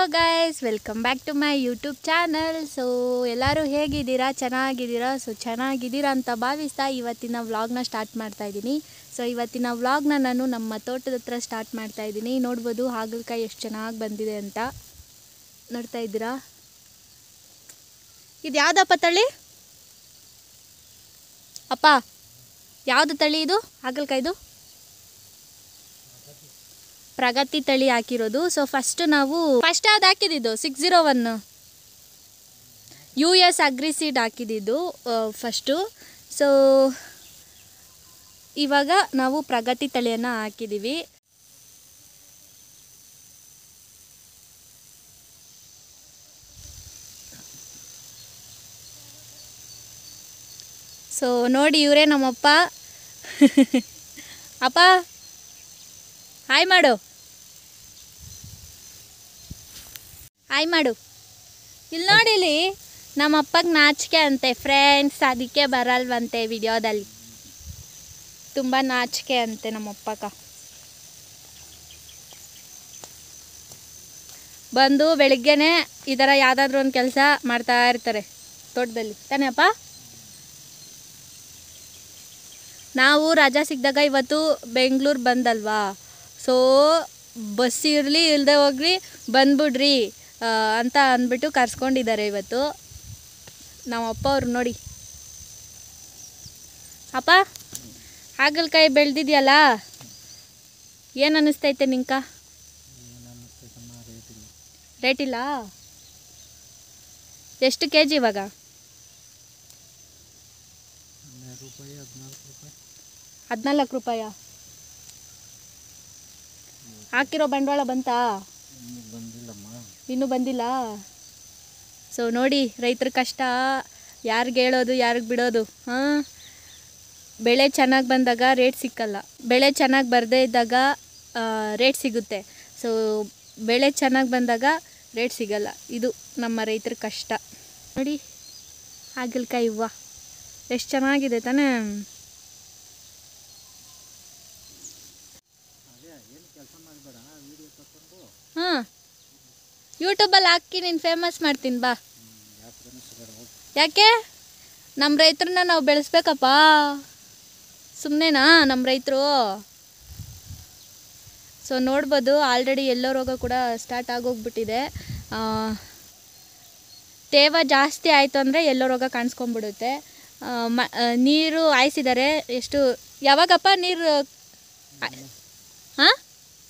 Guys welcome back to my YouTube channel so ಎಲ್ಲರೂ ಹೇಗಿದ್ದೀರಾ ಚೆನ್ನಾಗಿದ್ದೀರಾ ಸೊ ಚೆನ್ನಾಗಿದ್ದೀರಾ ಅಂತ ಭಾವಿಸ್ತಾ ಇವತ್ತಿನ ವ್ಲಾಗ್ನ ಸ್ಟಾರ್ಟ್ ಮಾಡ್ತಾ ಇದ್ದೀನಿ ಸೊ ಇವತ್ತಿನ ವ್ಲಾಗ್ನ ನಾನು ನಮ್ಮ ತೋಟದ ಹತ್ರ ಸ್ಟಾರ್ಟ್ ಮಾಡ್ತಾ ಇದ್ದೀನಿ ನೋಡ್ಬೋದು ಹಾಗಲಕಾಯಿ ಎಷ್ಟು ಚೆನ್ನಾಗಿ ಬಂದಿದೆ ಅಂತ ನೋಡ್ತಾ ಇದ್ದೀರಾ ಇದು ಯಾವುದಪ್ಪ ತಳಿ ಅಪ್ಪ ಯಾವುದು ತಳಿ ಇದು ಹಾಗಲಕಾಯ್ದು ಪ್ರಗತಿ ತಳಿ ಹಾಕಿರೋದು ಸೊ ಫಸ್ಟ್ ನಾವು ಫಸ್ಟ್ ಯಾವ್ದು ಹಾಕಿದ್ದು six zero one U S agriseed ಹಾಕಿದ್ದು ಫಸ್ಟು ಸೊ ಇವಾಗ ನಾವು ಪ್ರಗತಿ ತಳಿಯನ್ನು ಹಾಕಿದ್ದೀವಿ ಸೊ ನೋಡಿ ಇವರೇ ನಮ್ಮಪ್ಪ ಅಪ್ಪ ಹಾಯ್ ಮಾಡು ಹಾಯ್ ಮಾಡು ಇಲ್ಲಿ ನೋಡಿ ಇಲ್ಲಿ ನಮ್ಮ ಅಪ್ಪಗೆ ನಾಚಿಕೆ ಅಂತೆ ಫ್ರೆಂಡ್ಸ್ ಅದಕ್ಕೆ ಬರಲ್ವಂತೆ ವಿಡಿಯೋದಲ್ಲಿ ತುಂಬ ನಾಚಿಕೆ ಅಂತೆ ನಮ್ಮ ಅಪ್ಪಗ ಬಂದು ಬೆಳಿಗ್ಗೆನೆ ಈ ಥರ ಯಾವುದಾದ್ರೂ ಒಂದು ಕೆಲಸ ಮಾಡ್ತಾ ಇರ್ತಾರೆ ತೋಟದಲ್ಲಿ ತಾನೇ ಅಪ್ಪ ನಾವು ರಜಾ ಸಿಕ್ಕಿದಾಗ ಇವತ್ತು ಬೆಂಗಳೂರು ಬಂದಲ್ವಾ ಸೊ ಬಸ್ ಇರಲಿ ಇಲ್ಲದೆ ಹೋಗ್ಲಿ ಬಂದ್ಬಿಡ್ರಿ ಆ, ಅಂತ ಅಂದ್ಬಿಟ್ಟು ಕರ್ಸ್ಕೊಂಡಿದ್ದಾರೆ ಇವತ್ತು ನಮ್ಮ ಅಪ್ಪ ಅವ್ರು ನೋಡಿ ಅಪ್ಪ ಹಾಗಲಕಾಯಿ ಬೆಳೆದಿದ್ಯಲ್ಲ ಏನು ಅನ್ನಿಸ್ತೈತೆ ನಿಂಕ ರೇಟ್ ಇಲ್ಲ ಎಷ್ಟು ಕೆ ಜಿ ಇವಾಗ ಹದಿನಾಲ್ಕು ರೂಪಾಯ ಹಾಕಿರೋ ಬಂಡವಾಳ ಬಂತಾ ಇನ್ನೂ ಬಂದಿಲ್ಲ ಸೊ ನೋಡಿ ರೈತರ ಕಷ್ಟ ಯಾರಿಗೆ ಹೇಳೋದು ಯಾರಿಗೆ ಬಿಡೋದು ಹಾಂ ಬೆಳೆ ಚೆನ್ನಾಗಿ ಬಂದಾಗ ರೇಟ್ ಸಿಕ್ಕಲ್ಲ ಬೆಳೆ ಚೆನ್ನಾಗಿ ಬರದೇ ಇದ್ದಾಗ ರೇಟ್ ಸಿಗುತ್ತೆ ಸೊ ಬೆಳೆ ಚೆನ್ನಾಗಿ ಬಂದಾಗ ರೇಟ್ ಸಿಗಲ್ಲ ಇದು ನಮ್ಮ ರೈತರ ಕಷ್ಟ ನೋಡಿ ಹಾಗಲಕಾಯಿ ಹೂವು ಎಷ್ಟು ಚೆನ್ನಾಗಿದೆ ತಾನೇ ಹಾಂ ಯೂಟ್ಯೂಬಲ್ಲಿ ಹಾಕಿ ನೀನು ಫೇಮಸ್ ಮಾಡ್ತೀನಿ ಬಾ ಯಾಕೆ ನಮ್ಮ ರೈತರನ್ನ ನಾವು ಬೆಳೆಸ್ಬೇಕಪ್ಪ ಸುಮ್ಮನೆನಾ ನಮ್ಮ ರೈತರು ಸೊ ನೋಡ್ಬೋದು ಆಲ್ರೆಡಿ ಎಲ್ಲೋ ರೋಗ ಕೂಡ ಸ್ಟಾರ್ಟ್ ಆಗೋಗ್ಬಿಟ್ಟಿದೆ ಆ, ತೇವ ಜಾಸ್ತಿ ಆಯಿತು ಅಂದರೆ ಎಲ್ಲೋ ರೋಗ ಕಾಣಿಸ್ಕೊಂಡ್ಬಿಡುತ್ತೆ ಆ, ಮ ಆ, ನೀರು ಹಾಯಿಸಿದ್ದಾರೆ ಎಷ್ಟು ಯಾವಾಗಪ್ಪ ನೀರು ಹಾಂ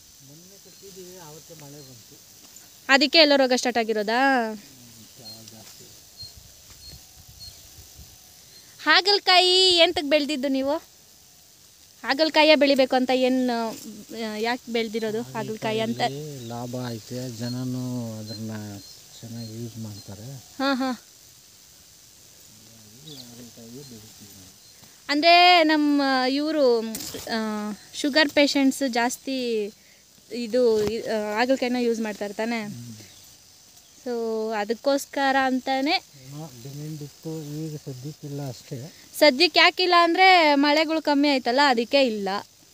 ಅದಕ್ಕೆ ಎಲ್ಲೋ ರೋಗ ಸ್ಟಾರ್ಟ್ ಆಗಿರೋದಾ ಹಾಗಲಕಾಯಿ ಎಂತಕ್ಕೆ ಬೆಳೆದಿದ್ದು ನೀವು ಹಾಗಲಕಾಯಿಯ ಬೆಳಿಬೇಕು ಅಂತ ಏನು ಯಾಕೆ ಬೆಳೆದಿರೋದು ಹಾಗಲಕಾಯಿ ಅಂತ ಇಲ್ಲಿ ಲಾಭ ಐತೆ ಜನನು ಅದನ್ನ ಚೆನ್ನಾಗಿ ಯೂಸ್ ಮಾಡ್ತಾರೆ ಹಾಂ ಹಾಂ ಅಂದರೆ ನಮ್ಮ ಇವರು ಶುಗರ್ ಪೇಷಂಟ್ಸ್ ಜಾಸ್ತಿ ಇದು ಆ, ಹಾಗಲಕಾಯಿನ ಯೂಸ್ ಮಾಡ್ತಾರೆ ತಾನೆ ಸೊ ಅದಕ್ಕೋಸ್ಕರ ಅಂತಾನೆ ಏನೋ ಡಿಮ್ಯಾಂಡ್ ಇತ್ತು ಈಗ ಸದ್ಯಕ್ಕಿಲ್ಲ ಅಷ್ಟೇ ಸದ್ಯಕ್ಕೆ ಯಾಕಿಲ್ಲ ಅಂದರೆ ಮಳೆಗಳು ಕಮ್ಮಿ ಆಯ್ತಲ್ಲ ಅದಕ್ಕೆ ಇಲ್ಲ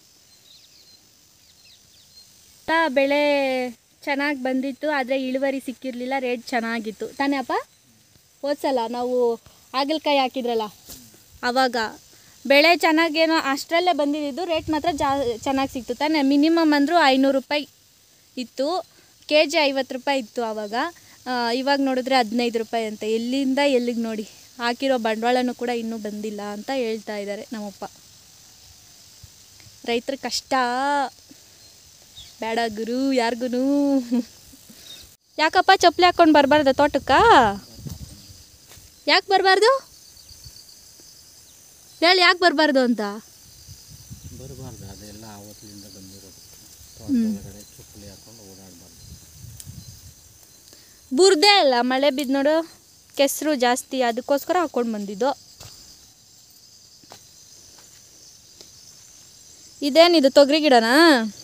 ತ ಬೆಳೆ ಚೆನ್ನಾಗಿ ಬಂದಿತ್ತು ಆದರೆ ಇಳುವರಿ ಸಿಕ್ಕಿರಲಿಲ್ಲ ರೇಟ್ ಚೆನ್ನಾಗಿತ್ತು ತಾನೇ ಅಪ್ಪ ಹೋದ್ಸಲ ನಾವು ಹಾಗಲಕಾಯಿ ಹಾಕಿದ್ರಲ್ಲ ಆವಾಗ ಬೆಳೆ ಚೆನ್ನಾಗೇನೋ ಅಷ್ಟರಲ್ಲೇ ಬಂದಿದ್ದು ರೇಟ್ ಮಾತ್ರ ಜಾ ಚೆನ್ನಾಗಿ ಸಿಕ್ತು ತಾನೇ ಮಿನಿಮಮ್ ಅಂದರೂ ಐನೂರು ರೂಪಾಯಿ ಇತ್ತು ಕೆ ಜಿ ಐವತ್ತು ರೂಪಾಯಿ ಇತ್ತು ಆವಾಗ ಆ, ಇವಾಗ ನೋಡಿದ್ರೆ ಹದಿನೈದು ರೂಪಾಯಿ ಅಂತ ಎಲ್ಲಿಂದ ಎಲ್ಲಿಗೆ ನೋಡಿ ಹಾಕಿರೋ ಬಂಡವಾಳನೂ ಕೂಡ ಇನ್ನೂ ಬಂದಿಲ್ಲ ಅಂತ ಹೇಳ್ತಾ ಇದ್ದಾರೆ ನಮ್ಮಪ್ಪ ರೈತರ ಕಷ್ಟ ಬೇಡ ಗುರು ಯಾರಿಗೂ ಯಾಕಪ್ಪ ಚಪ್ಪಲಿ ಹಾಕ್ಕೊಂಡು ಬರಬಾರ್ದ ತೋಟಕ್ಕ ಯಾಕೆ ಬರಬಾರ್ದು ಹೇಳಿ ಯಾಕೆ ಬರಬಾರ್ದು ಅಂತ ಬರಬಾರ್ದು ಅದೆಲ್ಲ ಆವತ್ತಿನಿಂದ ಬಂದಿರೋದು ಹ್ಮ್. ಒಳಗಡೆ ಚುಪ್ಪಲಿ ಹಾಕೊಂಡು ಓಡಾಡಬಾರ್ದು ಬುರ್ದೇ ಅಲ್ಲ ಮಳೆ ಬಿದ್ದು ನೋಡು ಕೆಸರು ಜಾಸ್ತಿ ಅದಕ್ಕೋಸ್ಕರ ಹಾಕ್ಕೊಂಡು ಬಂದಿದ್ದು ಇದೇನಿದು ತೊಗರಿ ಗಿಡನಾ